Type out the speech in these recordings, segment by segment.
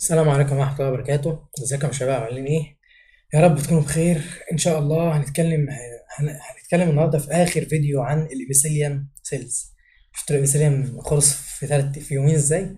السلام عليكم ورحمة الله وبركاته ازيكم يا شباب عاملين ايه يا رب تكونوا بخير ان شاء الله هنتكلم هن- هنتكلم النهارده في اخر فيديو عن الابيثيليوم سيلز شفتوا الابيثيليوم خلص في ثلاث في يومين ازاي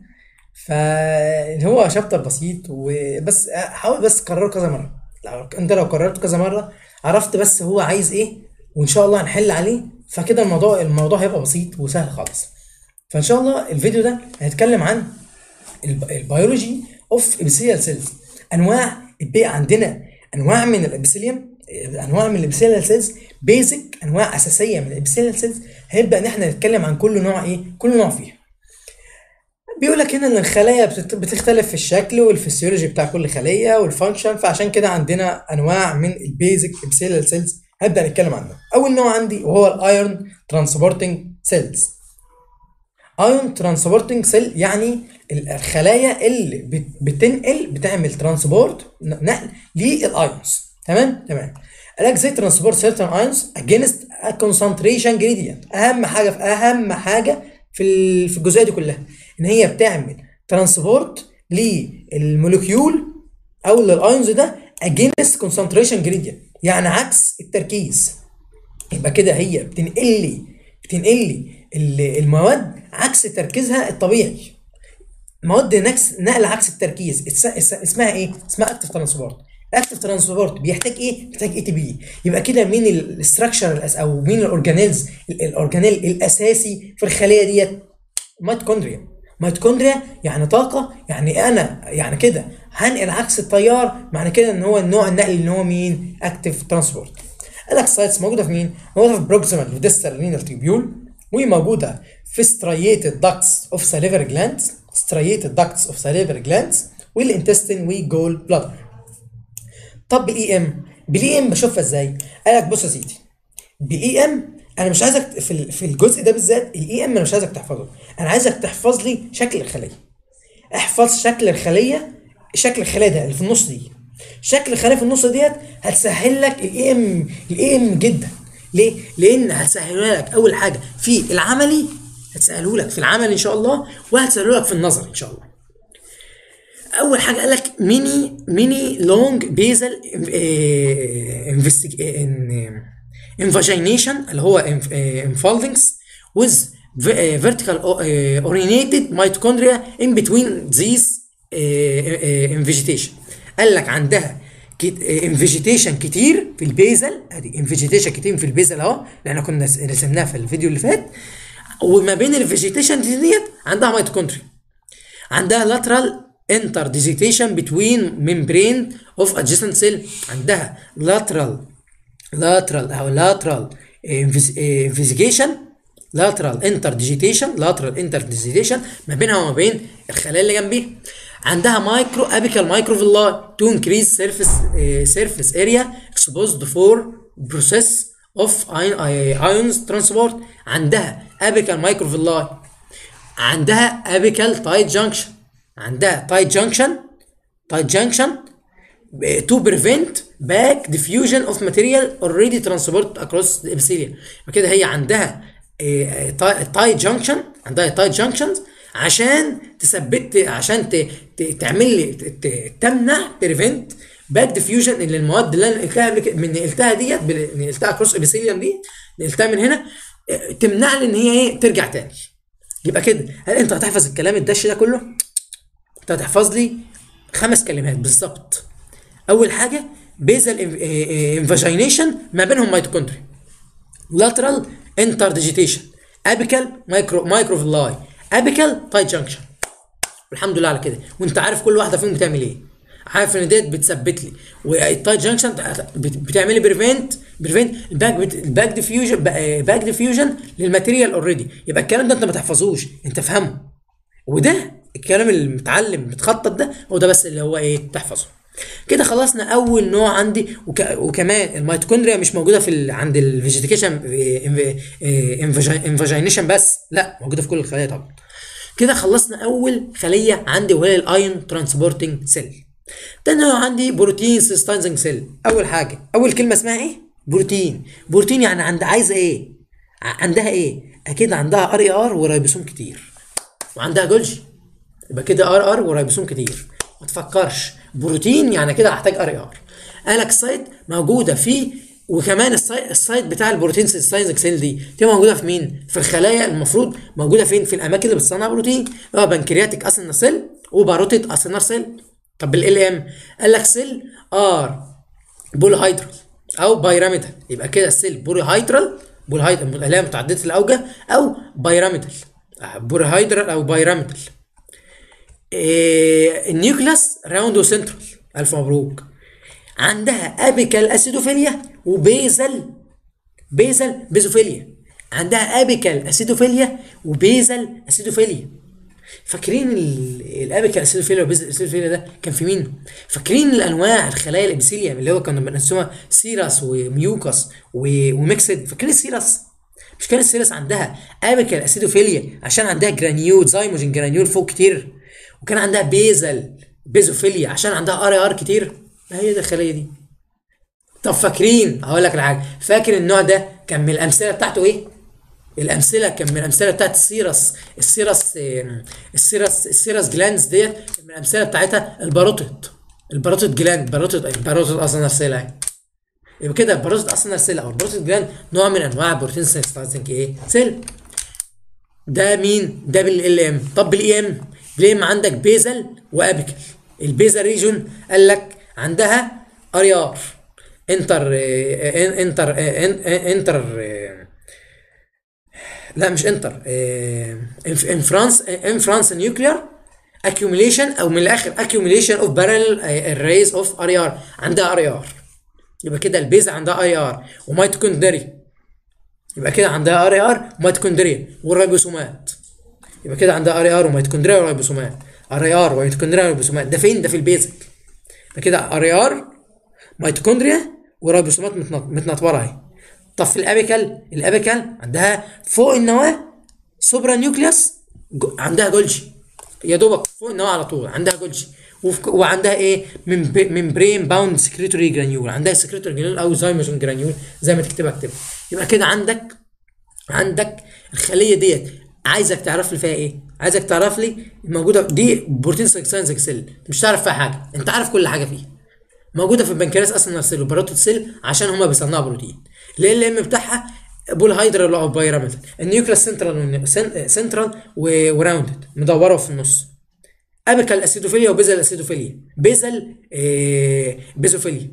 فهو شابتر بسيط وبس حاول بس تكرره كذا مرة لو انت لو كررته كذا مرة عرفت بس هو عايز ايه وان شاء الله هنحل عليه فكده الموضوع الموضوع هيبقى بسيط وسهل خالص فان شاء الله الفيديو ده هنتكلم عن الب- البيولوجي اوف ابيثيليال سيلز انواع بقى عندنا انواع من الابيثيليوم انواع من الابيثيليال سيلز بيزك انواع اساسيه من الابيثيليال سيلز هيبدا ان احنا نتكلم عن كل نوع ايه كل نوع فيها بيقول لك هنا ان الخلايا بتت- بتختلف في الشكل والفسيولوجي بتاع كل خليه والفانكشن فعشان كده عندنا انواع من البيزك ابيثيليال سيلز هبدا نتكلم عنها اول نوع عندي وهو الايرون ترانسبورتنج سيلز ايون ترانسبورتنج سيل يعني الخلايا اللي بت- بتنقل بتعمل ترانسبورت نقل للايونز تمام تمام قال لك زي ترانسبورت سيرتن ايونز اجينست كونسنتريشن جريدينت اهم حاجه في اهم حاجه في ال- في الجزئيه دي كلها ان هي بتعمل ترانسبورت للموليكيول او للايونز ده اجينست كونسنتريشن جريدينت يعني عكس التركيز يبقى كده هي بتنقل لي بتنقل لي ال- المواد عكس تركيزها الطبيعي مواد نكس نقل عكس التركيز اس- اس- اسمها ايه؟ اسمها اكتف ترانسبورت الاكتف ترانسبورت بيحتاج ايه؟ بيحتاج اي تي بي يبقى كده مين الاستراكشر او مين الاورجانيلز الاورجانيل الاساسي في الخليه ديت ميتوكوندريا ميتوكوندريا يعني طاقة يعني أنا يعني كده هنقل عكس التيار معنى كده إن هو النوع النقل اللي هو مين؟ أكتف ترانسبورت. قال لك سايتس موجودة في مين؟ موجودة في بروكسيمال وديستال رينال تريبيول وموجودة في ستريتد داكتس اوف ساليفر جلاندز ستريتد داكتس اوف ساليفر جلاندز والانتستين وجول بلادر. طب بالاي ام بالاي ام بشوفها ازاي؟ قال لك بص يا سيدي بالاي ام انا مش عايزك في ال- في الجزء ده بالذات الاي ام انا مش عايزك تحفظه انا عايزك تحفظ لي شكل الخليه احفظ شكل الخليه شكل الخليه ده اللي في النص دي شكل الخليه في النص ديت هتسهل لك الاي ام الاي ام جدا ليه؟ لان هتسهلها لك اول حاجه في العملي هتسهله لك في العمل ان شاء الله وهتسهله لك في النظر ان شاء الله اول حاجه قال لك ميني ميني لونج بيزل انفاجينيشن اللي هو انفولدنجز with v- uh, vertical uh, orinated mitochondria in between these uh, uh, invegetation قال لك عندها انفيجيتيشن كتير في البيزل ادي انفيجيتيشن كتير في البيزل اهو اللي احنا كنا رسمناها في الفيديو اللي فات وما بين الفيجيتيشن ديت عندها ميتوكوندريا عندها lateral interdigitation between membrane of adjacent cell عندها lateral lateral او lateral invis- investigation lateral interdigitation lateral interdigitation ما بينها وما بين الخلايا اللي جنبيها عندها مايكرو ابيكال مايكروفيلاي to increase surface uh, surface area exposed for process of ion- ions transport عندها apical microvilli عندها apical tight junction عندها tight junction tight junction to prevent back diffusion of material already transported across the epithelium كده هي عندها تايت جانكشن عندها تايت جانكشنز عشان تثبت عشان ت... ت... تعمل لي ت... ت... تمنع بريفنت باك ديفيوجن اللي المواد اللي انا نقلتها قبل كده- من نقلتها ديت بال- نقلتها كروس ابيثيليوم دي نقلتها من هنا آه، تمنع لي ان هي ايه ترجع تاني يبقى كده هل انت هتحفظ الكلام الدش ده كله؟ انت هتحفظ لي خمس كلمات بالظبط اول حاجه بيزل انفاجينيشن ما بينهم ميتوكوندريا lateral interdigitation apical micro microvilli apical tight junction والحمد لله على كده وانت عارف كل واحده فيهم بتعمل ايه عارف ان ديت بتثبت لي والتايت جانكشن بتعمل لي بريفنت بريفنت الباك الباك ديفيوجن باك ديفيوجن للماتيريال اوريدي يبقى الكلام ده انت ما تحفظوش انت فهمه وده الكلام اللي متعلم متخطط ده هو ده بس اللي هو ايه تحفظه كده خلصنا اول نوع عندي وك... وكمان الميتوكوندريا مش موجوده في ال... عند الفيجيتيشن انفاجينيشن بس لا موجوده في كل الخلايا طبعا كده خلصنا اول خليه عندي وهي الايون ترانسبورتنج سيل تاني نوع عندي بروتين سيستايزنج سيل اول حاجه اول كلمه اسمها ايه بروتين بروتين يعني عند عايزه ايه ع- عندها ايه اكيد عندها ار اي ار ورايبوسوم كتير وعندها جولجي يبقى كده ار ار ورايبوسوم كتير ما تفكرش بروتين يعني كده هحتاج ار ار قالك سايت موجوده في وكمان السايت, السايت بتاع البروتين ساينزك سيل دي تبقى موجوده في مين؟ في الخلايا المفروض موجوده فين؟ في الاماكن اللي بتصنع بروتين هو بنكرياتيك اسنر سيل وباروتيد اسنر سيل طب بالال ام قال لك سيل ار بولهيدرال او بايراميدال يبقى كده السيل بولهيدرال بولهيدرال اللي هي متعدده الاوجه او بايراميدال بولهيدرال او بايراميدال إيه النيوكلاس راوند وسنترال الف مبروك عندها ابيكال اسيدوفيليا وبيزل بيزل بيزوفيليا عندها ابيكال اسيدوفيليا وبيزل اسيدوفيليا فاكرين الابيكال اسيدوفيليا وبيزل اسيدوفيليا ده كان في مين؟ فاكرين الانواع الخلايا الابيثيليا اللي هو كنا بنقسمها سيراس وميوكس وميكسد فاكرين السيراس؟ مش كان السيراس عندها ابيكال اسيدوفيليا عشان عندها جرانيول زايموجين جرانيول فوق كتير وكان عندها بيزل بيزوفيليا عشان عندها ار ار كتير ما هي ده الخليه دي طب فاكرين هقول لك الحاجه فاكر النوع ده كان من الامثله بتاعته ايه الامثله كان من الامثله بتاعت السيرس السيرس السيرس السيرس جلاندز ديت من الامثله بتاعتها الباروتيد الباروتيد جلاند باروتيد الباروتيد اصلا نفسها اهي يبقى كده الباروتيد اصلا نفسها او الباروتيد جلاند نوع من انواع البروتين سينستازنج ايه سيل ده مين ده بالال ام طب بالاي ام بالاي ام عندك بيزل وابيكال البيزل ريجون قال لك عندها ار ار انتر انتر انتر لا مش انتر ان فرانس ان فرانس نيوكلير accumulation او من الاخر accumulation of parallel arrays of ار ار عندها ار ار يبقى كده البيز عندها اي ار وميتوكوندري يبقى كده عندها ار ار وميتوكوندريا والريبوسومات يبقى كده عندها ار ار وميتوكوندريا وريبوسومات ار ار وميتوكوندريا وريبوسومات ده فين ده في البيزك يبقى كده ار ار ميتوكوندريا وريبوسومات متنطوره اهي طب في الابيكال الابيكال عندها فوق النواه سوبرا نيوكليوس عندها جولجي يا دوبك فوق النواه على طول عندها جولجي وعندها ايه من من برين باوند سكريتوري جرانيول عندها سكريتوري جرانيول او زايموجين جرانيول زي ما تكتبها اكتبها يبقى كده عندك عندك الخليه ديت عايزك تعرف لي فيها ايه عايزك تعرف لي موجوده دي بروتين ساينس سيل مش تعرف فيها حاجه انت عارف كل حاجه فيها موجوده في البنكرياس اصلا سيل وباروتيد سيل عشان هما بيصنعوا بروتين ال ام بتاعها بول هيدرال او بايراميدال النيوكلاس سنترال سنترال وراوندد مدوره في النص ابيكال اسيدوفيليا وبيزل اسيدوفيليا بيزل آه بيزوفيليا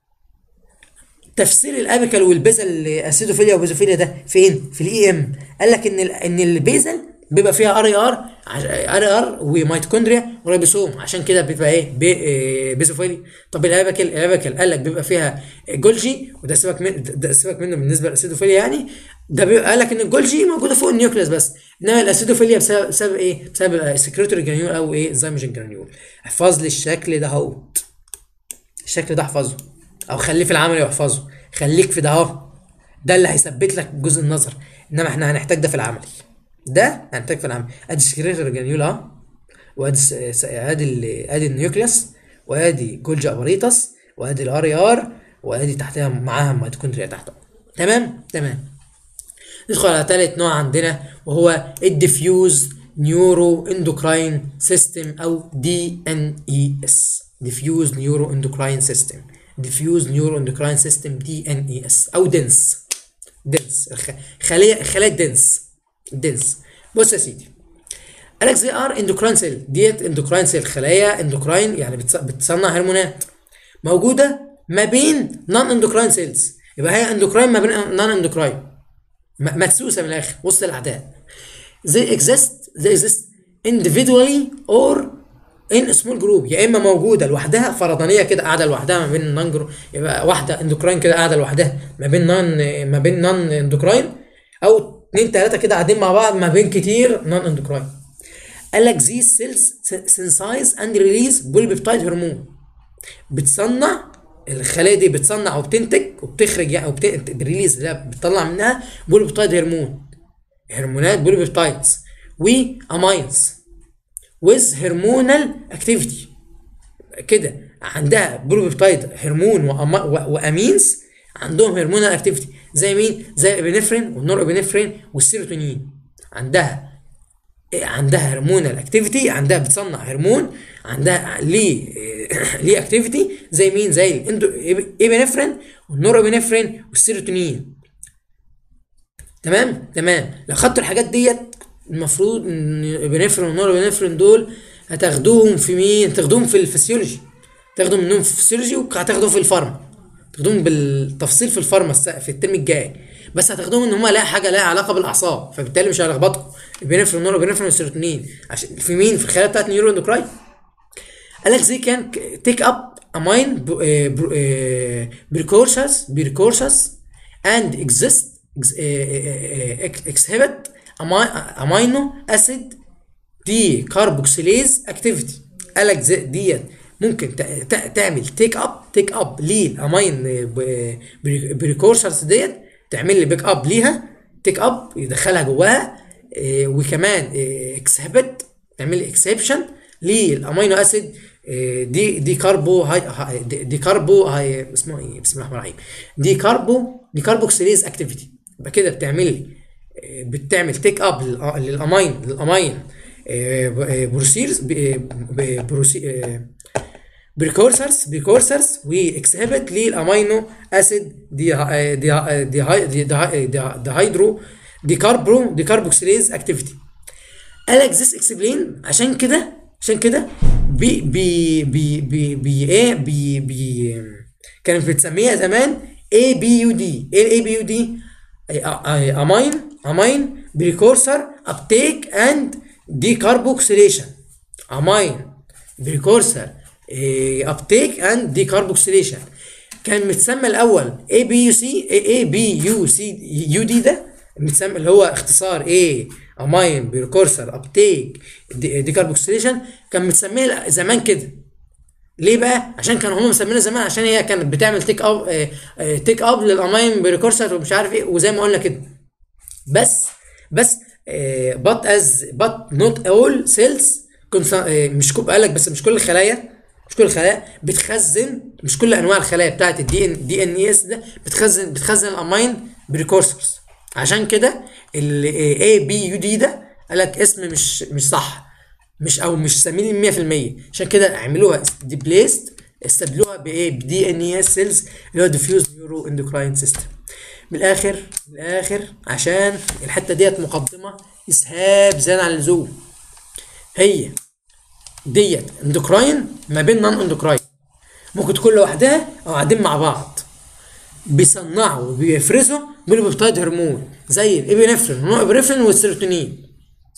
تفسير الابيكال والبيزل اسيدوفيليا وبيزوفيليا ده فين في الاي ام قال لك ان ان البيزل بيبقى فيها ار ار ار ار وميتوكوندريا وريبوسوم عشان كده بيبقى ايه بي إيه بيزوفيلي طب الابيكال الابيكال قال لك بيبقى فيها جولجي وده سيبك من ده سيبك منه بالنسبه للاسيدوفيليا يعني ده بيبقى قال لك ان الجولجي موجوده فوق النيوكليوس بس انما الاسيدوفيليا بسبب بسبب ايه؟ بسبب السكريتوري جرانيول او ايه زيموجين جرانيول احفظ لي الشكل ده اهوت الشكل ده احفظه او خليه في العملي واحفظه خليك في ده اهو ده اللي هيثبت لك جزء النظر انما احنا هنحتاج ده في العملي ده هنحتاج في العمل ادي سكريتور جرانيول اهو وادي ادي ادي النيوكليوس وادي جولجا اباريتس وادي الار ار وادي تحتها معاها ميتوكوندريا تحت تمام تمام ندخل على ثالث نوع عندنا وهو الديفيوز نيورو اندوكراين سيستم او دي ان اي اس ديفيوز نيورو اندوكراين سيستم ديفيوز نيورو اندوكراين سيستم دي ان اي اس او دنس دنس خليه خلايا دنس دنس بص يا سيدي قال لك زي ار اندوكراين سيل ديت اندوكراين سيل خلايا اندوكراين يعني بتصنع هرمونات موجوده ما بين نون اندوكراين سيلز يبقى هي اندوكراين ما بين نون اندوكراين مدسوسه من الاخر وسط الاعداء they exist they exist individually or in a small group يا اما موجوده لوحدها فردانيه كده قاعده لوحدها ما بين النون جروب يبقى واحده اندوكراين كده قاعده لوحدها ما بين نون ما بين نون اندوكراين او اتنين تلاته كده قاعدين مع بعض ما بين كتير نون اندوكراين قال لك these cells synthesize and release بولبيبتايد هرمون بتصنع الخلايا دي بتصنع وبتنتج وبتخرج يعني وبتريليز اللي بتطلع منها بولبيبتايد هرمون هرمونات بولبيبتايدز واماينز with hormonal activity كده عندها بولبيبتايد هرمون وامينز عندهم هرمونال اكتيفيتي زي مين؟ زي الابنفرين والنور ابنفرين والسيروتونين عندها عندها هرمونال اكتيفيتي عندها بتصنع هرمون عندها ليه ليه اكتيفيتي زي مين زي الاندو ايبنفرين والنورابينفرين والسيروتونين تمام تمام لو خدتوا الحاجات ديت المفروض ان ابنفرين والنورابينفرين دول هتاخدوهم في مين هتاخدوهم في الفسيولوجي تاخدوا منهم في الفسيولوجي وهتاخدوهم في الفارما تاخدوهم بالتفصيل في الفارما في الترم الجاي بس هتاخدوهم ان هم لها حاجه لها علاقه بالاعصاب فبالتالي مش هيلخبطكم البنفرين والنورابينفرين والسيروتونين عشان في مين في الخلايا بتاعت نيورو اندوكراين قال لك زي كان تيك اب امين بريكورسس بريكورسس اند اكزيست exhibit امينو اسيد دي كاربوكسيليز اكتيفيتي قال لك ديت ممكن تعمل تيك اب تيك اب للامين بريكورسرز ديت تعمل لي بيك اب ليها تيك اب يدخلها جواها وكمان اكسبت تعمل لي اكسبشن للامينو اسيد دي دي كاربو هاي دي كاربو هاي اسمه ايه بسم الله الرحمن الرحيم دي كاربو دي كاربوكسيليز اكتيفيتي يبقى كده بتعمل لي بتعمل تيك اب للامين للامين بروسيرز بريكورسرز بريكورسرز واكسهبت للامينو اسيد دي دي دي دي هيدرو دي كاربو دي كاربوكسيليز اكتيفيتي قال لك ذس اكسبلين عشان كده عشان كده بي بي بي بي بي ايه بي بي كانت بتسميها زمان اي بي يو دي ايه الاي بي يو دي امين امين بريكورسر ابتيك اند دي كاربوكسيليشن امين بريكورسر ابتيك اند دي كاربوكسيليشن كان متسمى الاول اي بي يو سي اي بي يو سي يو دي ده متسمى اللي هو اختصار ايه امين بريكورسر ابتيك دي, دي كاربوكسيليشن كان متسميه زمان كده ليه بقى؟ عشان كانوا هم مسمينها زمان عشان هي كانت بتعمل تيك اب اه اه تيك اب للامين بريكورسر ومش عارف ايه وزي ما قلنا كده بس بس بات از بات نوت اول سيلز مش قال لك بس مش كل الخلايا مش كل الخلايا بتخزن مش كل انواع الخلايا بتاعت الدي ان دي ان اس ده بتخزن بتخزن الامين بريكورسرز عشان كده الاي بي يو دي ده قال لك اسم مش مش صح مش او مش سامين 100% عشان كده عملوها ديبليست استبدلوها بايه بدي ان اي اس سيلز اللي هو ديفيوز نيورو اندوكراين سيستم من الاخر من الاخر عشان الحته ديت مقدمه اسهاب زياده عن اللزوم هي ديت اندوكراين ما بين نون اندوكراين ممكن تكون لوحدها او قاعدين مع بعض بيصنعوا وبيفرزوا بالبيبتايد هرمون زي الابنفرين والنوابريفرين والسيروتونين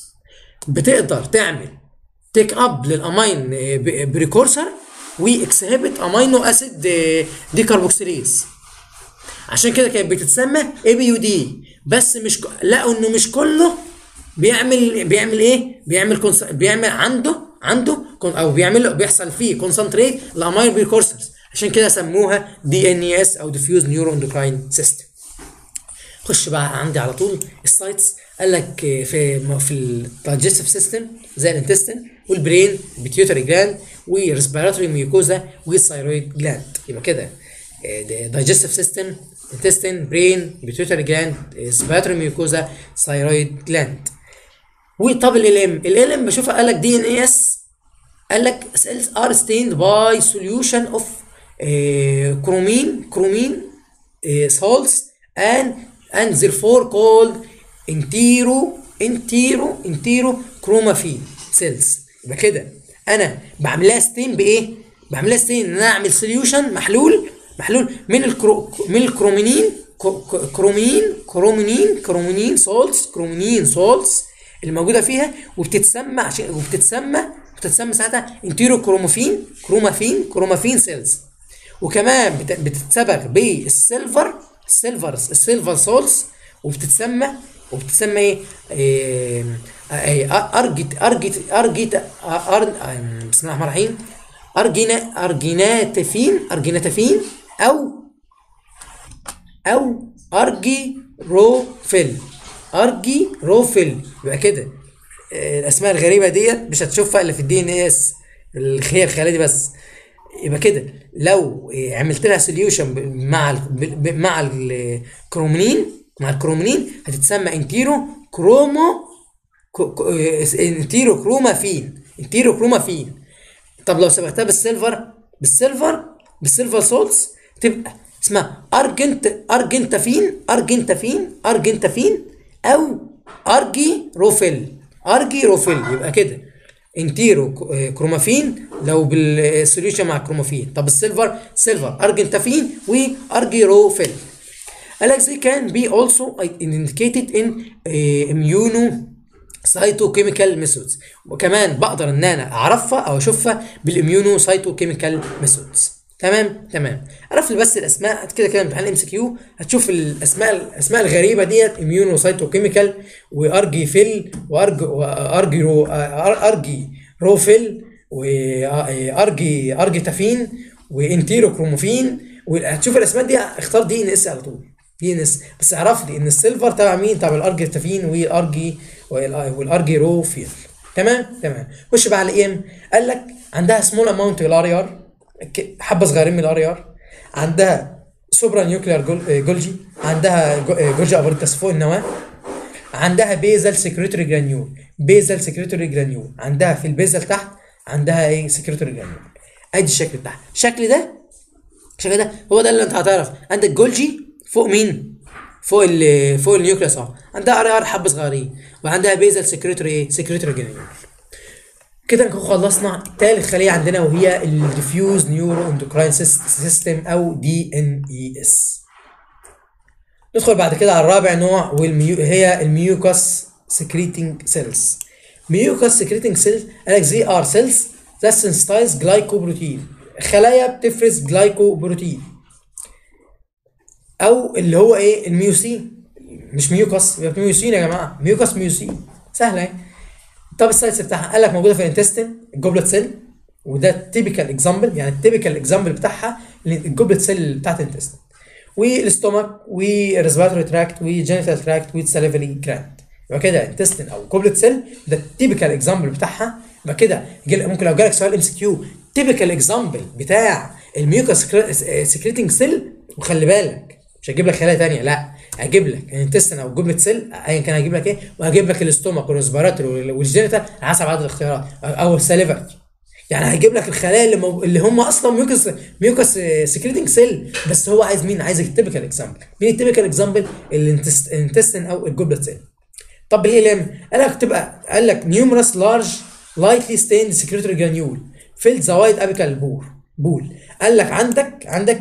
بتقدر تعمل تيك اب للامين بريكورسر واكسهبت امينو اسيد دي كاربوكسيليز عشان كده كانت بتتسمى اي بي يو دي بس مش لقوا انه مش كله بيعمل بيعمل ايه بيعمل كونس... بيعمل عنده عنده او بيعمل بيحصل فيه كونسنتريت الامين بريكورسرز عشان كده سموها دي ان اس او ديفيوز نيورو اندوكراين سيستم خش بقى عندي على طول السايتس قال لك في في الدايجستيف سيستم زي الانتستين والبرين بيتيوتري جلاند وريسبيراتوري ميوكوزا والثايرويد جلاند يبقى كده دايجستيف سيستم intestine brain pituitary gland respiratory mucosa thyroid gland وطب ال ام ال ام بشوفها قال لك دي ان اي اس قال لك cells are stained by solution of كرومين كرومين salts and and therefore called entero entero entero chromaffin cells يبقى كده انا بعملها ستين بايه؟ بعملها ستين ان انا اعمل سوليوشن محلول محلول من الكرو من الكرومينين كرومين كرومينين كرومينين سولتس كرومينين سولتس اللي موجوده فيها وبتتسمى عشان وبتتسمى بتتسمى ساعتها انتيرو كروموفين كرومافين كرومافين سيلز وكمان بتتسبغ بالسيلفر السيلفر السيلفر سولز وبتتسمى وبتتسمى ايه, إيه ارجت ارجت ارجت أر... بسم الله الرحمن الرحيم ارجينا ارجيناتفين ارجيناتفين او او ارجي روفيل ارجي روفيل يبقى كده الاسماء الغريبه ديت مش هتشوفها الا في الدي ان اس هي الخلايا دي بس يبقى كده لو عملت لها سوليوشن مع ال مع الكرومينين مع الكرومينين هتتسمى انتيرو كرومو انتيرو كرومافين انتيرو كرومافين طب لو شبهتها بالسيلفر بالسيلفر بالسيلفر سولتس تبقى اسمها ارجنت ارجنتافين ارجنتافين ارجنتافين او ارجي روفيل ارجي روفيل يبقى كده انتيرو كرومافين لو بالسوليوشن مع كرومافين طب السيلفر سيلفر ارجنتافين وارجي روفيل قال لك they can be also indicated in uh, immuno cytochemical methods وكمان بقدر ان انا اعرفها او اشوفها بالاميونو cytochemical methods تمام تمام عرفت بس الاسماء كده كده امتحان ام سي كيو هتشوف الاسماء الاسماء الغريبه ديت اميونو سايتوكيميكال وارجي فيل وارجي وارجي رو ارجي روفيل وارجي ارجي تافين وانتيرو كروموفين وهتشوف الاسماء دي اختار دي ان اس على طول دي ان اس بس اعرف لي ان السيلفر تبع مين تبع الارجي تافين والارجي والارجي روفيل تمام تمام خش بقى على الاي ام قال لك عندها سمول اماونت الار ار حبه صغيرين من الار ار عندها سوبرا نيوكليار جولجي عندها جولجي ابورتس فوق النواه عندها بيزل سكريتوري جرانيول بيزل سكريتوري جرانيول عندها في البيزل تحت عندها ايه سكريتوري جرانيول ادي الشكل بتاعها الشكل ده الشكل ده هو ده اللي انت هتعرف عندك جولجي فوق مين فوق ال فوق النيوكليوس اهو عندها ار ار حبه صغيرين وعندها بيزل سكريتوري ايه سكريتوري جرانيول كده نكون خلصنا تالت خليه عندنا وهي الديفيوز نيورو اندوكراين سيستم او دي ان اي اس ندخل بعد كده على الرابع نوع والميو هي الميوكاس سكريتنج سيلز ميوكاس سكريتنج سيلز قال لك زي ار سيلز ذات سنسيتايز جلايكوبروتين خلايا بتفرز جلايكوبروتين او اللي هو ايه الميوسين مش ميوكاس يبقى ميوسين يا جماعه ميوكاس ميوسين سهله اهي طب السايتس بتاعها قال لك موجوده في الانتستين الجوبلت سيل وده التيبيكال اكزامبل يعني التيبيكال اكزامبل بتاعها الجوبلت سيل بتاعت الانتستين والاستومك والريسبيراتوري تراكت وجينيتال تراكت والساليفري جراند يبقى كده انتستين او جوبلت سيل ده التيبيكال اكزامبل بتاعها يبقى كده ممكن لو جالك سؤال ام سي كيو تيبيكال اكزامبل بتاع الميوكاس سكريتنج سيل وخلي بالك مش هجيب لك خلايا ثانيه لا هجيب لك الانتستين او جبلة سيل ايا كان هجيب لك ايه وهجيب لك الاستومك والريسبيراتوري والجينيتال على حسب عدد الاختيارات او الساليفري يعني هجيب لك الخلايا اللي, مو... اللي هم اصلا ميوكس ميوكس سكريتنج سيل بس هو عايز مين عايز التيبيكال اكزامبل مين التيبيكال اكزامبل الانتستين او الجبلة سيل طب الايه ال قال لك تبقى قال لك نيومرس لارج لايتلي ستيند سكريتوري جرانيول فيلد ذا وايت ابيكال بور بول قال لك عندك عندك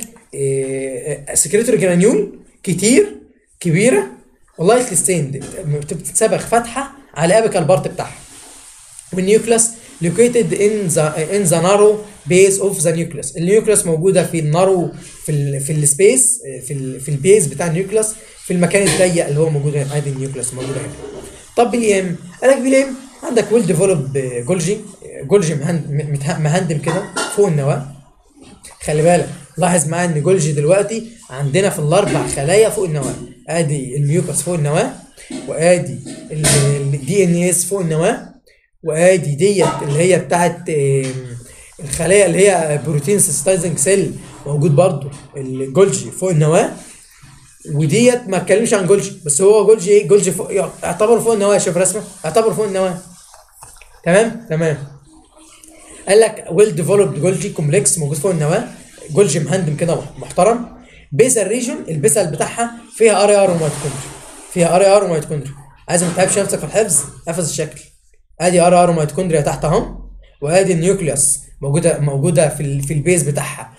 إيه سكريتوري جرانيول كتير كبيره ولايتلي ستيند بتتسبغ فتحه على ابيكال بارت بتاعها والنيوكلاس located in the in the narrow base of the nucleus النيوكلاس موجوده في النارو في ال في السبيس في ال في البيز بتاع النيوكلاس في المكان الضيق اللي هو موجود هنا ادي النيوكلاس موجوده هنا طب بالام قال لك بالام عندك ويل ديفلوب جولجي جولجي مهندم كده فوق النواه خلي بالك لاحظ معايا ان جولجي دلوقتي عندنا في الاربع خلايا فوق النواه ادي الميوكس فوق النواه وادي الدي ان اس فوق النواه وادي ديت اللي هي بتاعت الخلايا اللي هي بروتين سيستايزنج سيل موجود برضو الجولجي فوق النواه وديت ما اتكلمش عن جولجي بس هو جولجي ايه جولجي فوق اعتبره فوق النواه شوف رسمه اعتبره فوق النواه تمام تمام قال لك ويل ديفلوبد جولجي كومبلكس موجود فوق النواه جولجي مهندم كده محترم بيزل ريجن البيزل بتاعها فيها ار ار وميتوكوندريا فيها ار ار وميتوكوندريا عايز ما تتعبش نفسك في الحفظ احفظ الشكل ادي ار ار وميتوكوندريا تحت اهو وادي النيوكليوس موجوده موجوده في ال في البيز بتاعها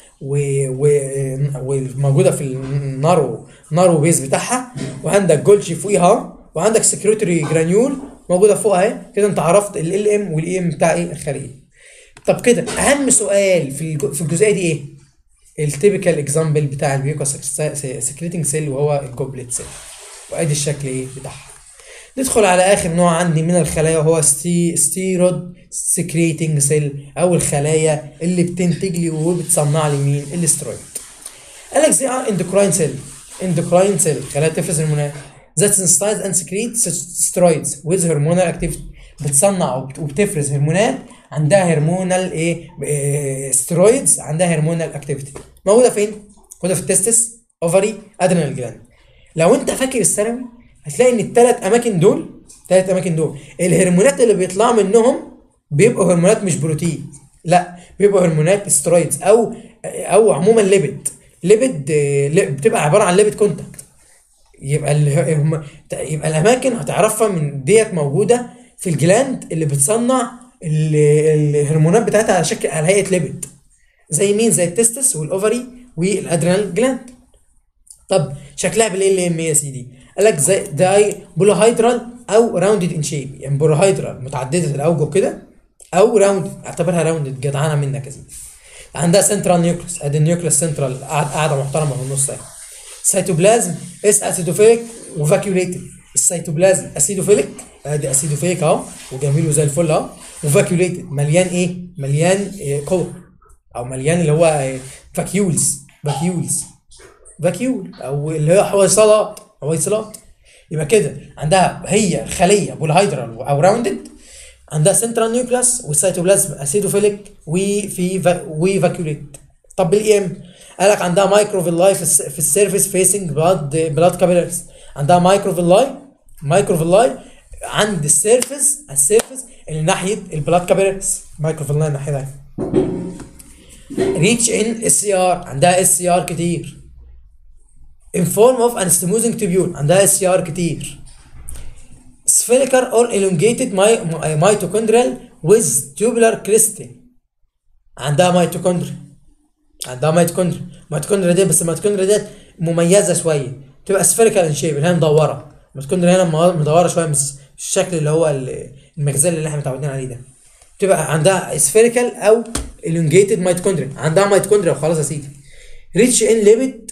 وموجوده في النارو نارو بيز بتاعها وعندك جولجي فوقيها وعندك سكريتوري جرانيول موجوده فوقها اهي كده انت عرفت ال ام والاي ام بتاع ايه الخليه طب كده اهم سؤال في في الجزئيه دي ايه؟ التيبيكال اكزامبل بتاع الميوكاس سكريتنج سيل وهو الجوبلت سيل وادي الشكل ايه بتاعها ندخل على اخر نوع عندي من الخلايا وهو ستي ستيرود سكريتنج سيل او الخلايا اللي بتنتج لي وبتصنع لي مين الاسترويد قال لك زي ار اندوكراين سيل اندوكراين سيل خلايا تفرز هرمونات ذات سنسيتايز اند سكريت سترويدز ويز هرمونال اكتيفيتي بتصنع وبتفرز هرمونات عندها هرمونال ايه, إيه سترويدز عندها هرمونال اكتيفيتي موجوده فين؟ موجوده في التستس اوفري ادرينال جلاند لو انت فاكر الثانوي هتلاقي ان الثلاث اماكن دول ثلاث اماكن دول الهرمونات اللي بيطلعوا منهم بيبقوا هرمونات مش بروتين لا بيبقوا هرمونات سترويدز او او عموما ليبيد ليبيد آه، لي- بتبقى عباره عن ليبيد كونتاكت يبقى ال- هم- يبقى الاماكن هتعرفها من ديت موجوده في الجلاند اللي بتصنع ال- الهرمونات بتاعتها على شكل على هيئه ليبيد زي مين زي التستس والاوفري والادرينال جلاند طب شكلها بالايه اللي ام يا سيدي قال لك زي داي بولوهيدرال او راوندد ان شيب يعني بولوهيدرال متعدده الاوجه كده او راوندد اعتبرها راوندد جدعانه منك يا سيدي عندها سنترال نيوكليس ادي النيوكليس سنترال قاعده محترمه في النص اهي سيتوبلازم اس اسيدوفيليك وفاكيوليتد السيتوبلازم اسيدوفيليك ادي اسيدوفيليك اهو وجميل وزي الفل اهو وفاكيوليتد مليان ايه؟ مليان إيه قوه او مليان اللي هو فاكيولز فاكيولز فاكيول او اللي هي حويصلات حويصلات يبقى كده عندها هي خليه بولهيدرال او راوندد عندها سنترال نيوكلاس والسيتوبلازم اسيدوفيليك وفي فا وفاكيوليت طب بالاي ام قال لك عندها مايكروفيلاي في, الس- في السيرفيس فيسنج بلاد بلاد كابيلاريز عندها مايكروفيلاي مايكروفيلاي عند السيرفيس السيرفيس اللي ناحيه البلاد كابيلاريز مايكروفيلاي ناحيه ريتش ان اس سي ار عندها اس سي ار كتير in form of anastomosing tubule عندها اس سي ار كتير spherical or elongated my, my, mitochondrial with tubular crystal عندها ميتوكوندريا عندها ميتوكوندريا الميتوكوندريا دي بس الميتوكوندريا ديت مميزه شويه تبقى سفيريكال ان شيب اللي هي مدوره الميتوكوندريا هنا م- مدوره شويه مش مش الشكل اللي هو ال- المجزال اللي احنا متعودين عليه ده تبقى عندها سفيريكال او elongated ميتوكوندريا عندها ميتوكوندريا وخلاص يا سيدي ريتش ان ليبيد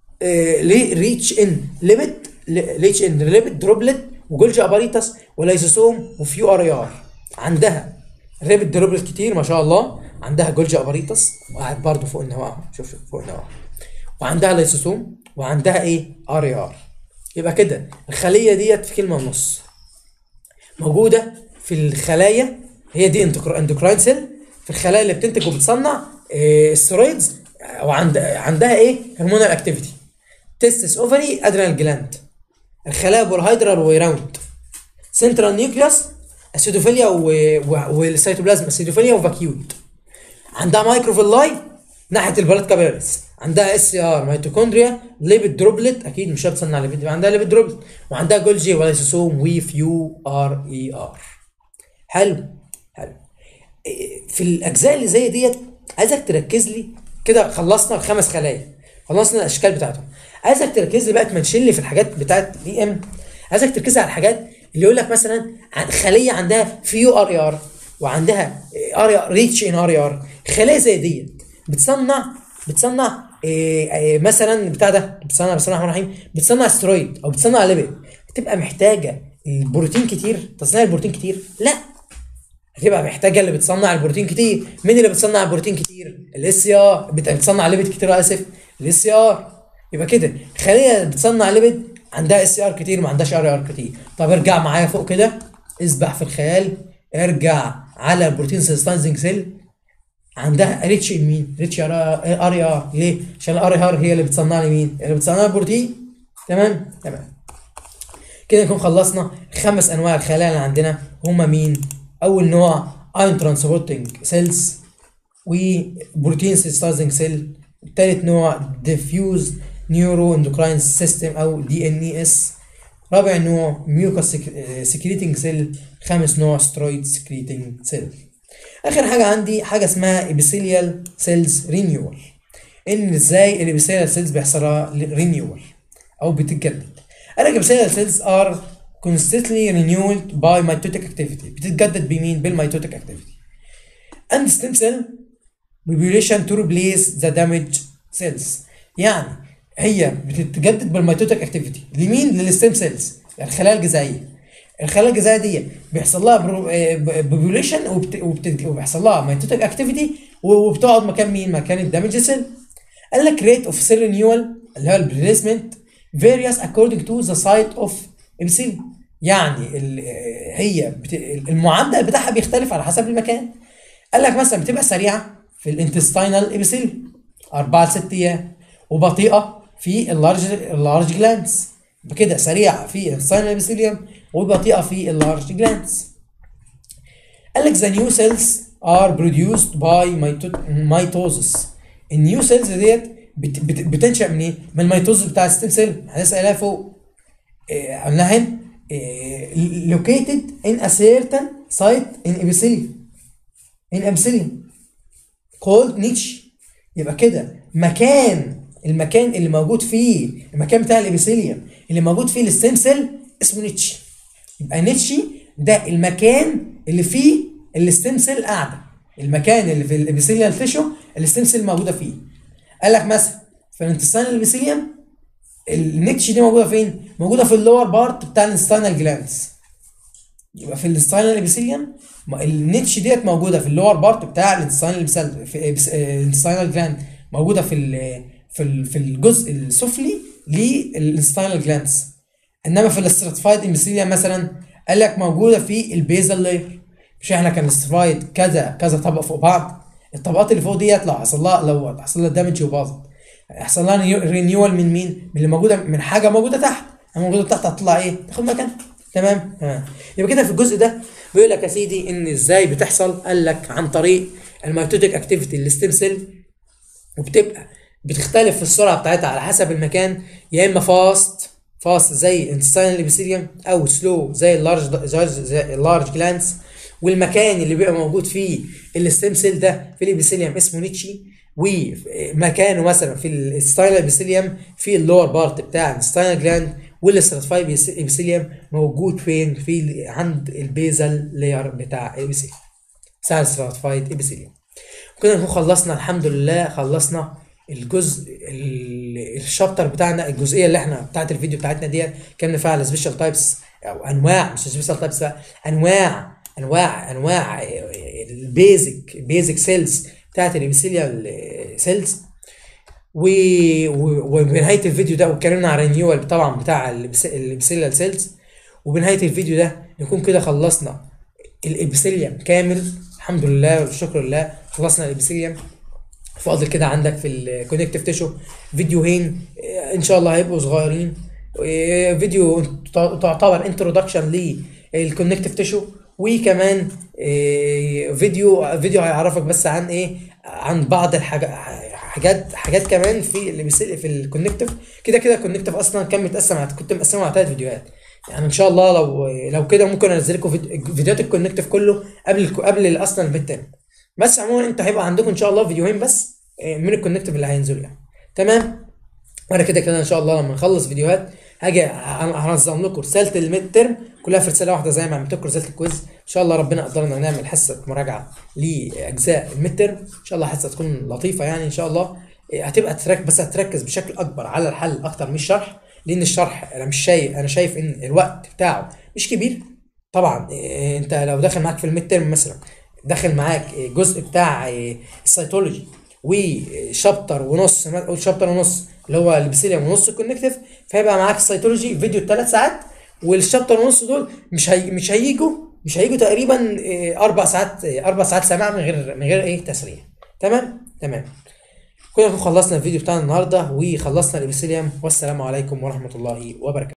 ليه ريتش ان ليبيد ريتش ان ليبيد دروبلت وجولجي اباريتس ولايزوسوم وفيو ار اي ار عندها ريبيد دروبلت كتير ما شاء الله عندها جولجي اباريتس وقاعد برضه فوق النواه اهو شوف شوف فوق النواه وعندها لايزوسوم وعندها ايه ار اي ار يبقى كده الخليه ديت في كلمه ونص موجوده في الخلايا هي دي اندوكراين سيل في الخلايا اللي بتنتج وبتصنع آه، السترويدز وعند عندها ايه هرمونال اكتيفيتي تستس اوفري ادرينال جلاند الخلايا بولهيدرال وراوند سنترال نيوكليوس اسيدوفيليا و- و- والسيتوبلازم اسيدوفيليا وفاكيوت عندها مايكروفيلاي ناحيه البلاد كابيلاريز عندها اس ار ميتوكوندريا ليبيد دروبلت اكيد مش هتصنع ليبيد يبقى عندها ليبيد دروبلت وعندها جولجي ولايسوسوم وفيو ار اي ار حلو حلو إيه، في الاجزاء اللي زي ديت عايزك تركز لي كده خلصنا الخمس خلايا خلصنا الاشكال بتاعتهم عايزك تركز لي بقى تمنشن لي في الحاجات بتاعت دي ام عايزك تركز على الحاجات اللي يقول لك مثلا عن خليه عندها فيو ار اي ار وعندها ار ريتش ان ار اي ار خلايا زي ديت بتصنع بتصنع إيه إيه مثلا بتاع ده بتصنع بسم الله الرحمن الرحيم بتصنع سترويد او بتصنع ليبيد هتبقى محتاجه البروتين كتير تصنيع البروتين كتير لا هتبقى محتاجه اللي بتصنع البروتين كتير مين اللي بتصنع البروتين كتير الاس سي ار بتصنع ليبيد كتير اسف الاس سي ار يبقى كده خليه بتصنع ليبيد عندها اس سي ار كتير ما عندهاش ار ار كتير طب ارجع معايا فوق كده اسبح في الخيال ارجع على البروتين سيستانزنج سيل عندها ريتش ان مين؟ ريتش ار ار ار ليه؟ عشان الار ار هي اللي بتصنع لي مين؟ اللي بتصنع لي البروتين تمام؟ تمام كده نكون خلصنا خمس انواع الخلايا اللي عندنا هما مين؟ اول نوع ايون ترانسبورتنج سيلز وبروتين سيستازنج سيل تالت نوع ديفيوز نيورو اندوكراين سيستم او دي ان اي اس رابع نوع ميوكاس سكريتنج سيل خامس نوع سترويد سكريتنج سيل اخر حاجه عندي حاجه اسمها ابيثيليال سيلز رينيوال ان ازاي الابيثيليال سيلز بيحصل لها رينيوال او بتتجدد قال لك ابيثيليال سيلز ار constantly renewed by mitotic activity بتتجدد بمين بالميتوتيك activity and stem cell population to replace the damaged cells يعني هي بتتجدد بالميتوتيك اكتيفيتي لمين للستيم سيلز الخلايا الجذعيه الخلايا الجذعيه دي بيحصل لها بوبوليشن وبيحصل لها ميتوتيك اكتيفيتي وبتقعد مكان مين مكان الدامج سيل قال لك ريت اوف سيل رينيوال اللي هو الريبليسمنت varies according to the site of epithelium يعني ال- هي بت... المعدل بتاعها بيختلف على حسب المكان قال لك مثلا بتبقى سريعه في الانتستينال ابيثيليوم 4 ل 6 ايام وبطيئه في اللارج اللارج جلاندز بكده سريعه في الانتستينال ابيثيليوم وبطيئه في اللارج جلاندز قال لك the new cells are produced by mito- mitosis النيو سيلز ديت بت بت بتنشأ من ايه؟ من الميتوز بتاع الستيم سيل احنا لسه قايلها فوق إيه، قلناها هنا إيه، located in a certain site in epithelium in epithelium called niche يبقى كده مكان المكان اللي موجود فيه المكان بتاع الابيثيليوم اللي موجود فيه الستيم سيل اسمه نيتش يبقى نيتشي ده المكان اللي فيه الستيم سيل قاعده المكان اللي في الابيثيليال تيشو الستيم سيل موجوده فيه قال لك مثلا في الانتستان الابيثيليوم النيتش دي موجوده فين؟ موجوده في اللور بارت بتاع الانستانال جلاندز يبقى في الانستانال ابيثيليوم النيتش ديت موجوده في اللور بارت بتاع الانستانال في الانستانال جلاند موجوده في ال في ال في الجزء السفلي للانستانال جلاندز انما في الاستراتيفايد ابيثيليوم مثلا قال لك موجوده في البيزل لاير مش احنا كان الاستراتيفايد كذا كذا طبقه فوق بعض الطبقات اللي فوق ديت لو حصل لها لو حصل لها دامج وباظت يحصل لها رينيوال من مين؟ من اللي موجوده من حاجه موجوده تحت موجوده تحت هتطلع ايه؟ تاخد مكانها تمام تمام يبقى كده في الجزء ده بيقول لك يا سيدي ان ازاي بتحصل قال لك عن طريق الميتوتيك اكتيفيتي الستيم سيل وبتبقى بتختلف في السرعه بتاعتها على حسب المكان يا اما فاست فاست زي الانتستينال ابيثيليوم او سلو زي اللارج زي اللارج جلانس والمكان اللي بيبقى موجود فيه الستيم سيل ده في الابيثيليوم اسمه نيتشي ومكانه مثلا في الستاينال ابيثيليوم في اللور بارت بتاع الستاينال جلاند والاستراتيفايد ابيثيليوم موجود فين في عند البيزل لاير بتاع الابيثيليوم بتاع الاستراتيفايد ابيثيليوم كده نكون خلصنا الحمد لله خلصنا الجزء ال- الشابتر بتاعنا الجزئيه اللي احنا بتاعت الفيديو بتاعتنا ديت كان فيها على سبيشال تايبس او انواع مش سبيشال تايبس بقى انواع انواع انواع البيزك بيزك سيلز بتاعت الابيثيليال سيلز و... و... وبنهايه الفيديو ده واتكلمنا عن الرينيوال طبعا بتاع الابيثيليال سيلز وبنهايه الفيديو ده نكون كده خلصنا الابيثيليوم كامل الحمد لله والشكر لله خلصنا الابيثيليوم فاضل كده عندك في الكونكتيف تيشو فيديوهين آه، ان شاء الله هيبقوا صغيرين آه، فيديو تع- تعتبر انترودكشن للكونكتيف تيشو وكمان آه، فيديو فيديو هيعرفك بس عن ايه عن بعض الحاجات حاجات حاجات كمان في اللي بيصير في الكونكتيف كده كده الكونكتيف اصلا كان متقسم على كنت مقسمه على ثلاث فيديوهات يعني ان شاء الله لو لو كده ممكن انزل لكم فيديو- فيديوهات الكونكتيف كله قبل قبل اصلا الميد تيرم بس عموما انت هيبقى عندكم ان شاء الله فيديوهين بس آه، من الكونكتيف اللي هينزلوا يعني تمام وانا كده كده ان شاء الله لما نخلص فيديوهات هاجي هن- هنظم لكم رساله الميد ترم كلها في رساله واحده زي ما عملت لكم رساله الكويز ان شاء الله ربنا قدرنا نعمل حصه مراجعه لاجزاء الميد ترم ان شاء الله حصه تكون لطيفه يعني ان شاء الله إيه، هتبقى ترك بس هتركز بشكل اكبر على الحل اكتر من الشرح لان الشرح انا مش شايف انا شايف ان الوقت بتاعه مش كبير طبعا إيه، انت لو داخل معاك في الميد ترم مثلا داخل معاك إيه، جزء بتاع إيه، السيتولوجي وشابتر ونص ما اقول شابتر ونص اللي هو البسيليوم ونص الكونكتيف فهيبقى معاك السيتولوجي فيديو ثلاث ساعات والشابتر ونص دول مش هي مش هيجوا مش هيجوا تقريبا إيه، اربع ساعات إيه، اربع ساعات سماع من غير من غير ايه تسريع تمام تمام كنا نكون خلصنا الفيديو بتاعنا النهارده وخلصنا الابيثيليوم والسلام عليكم ورحمه الله وبركاته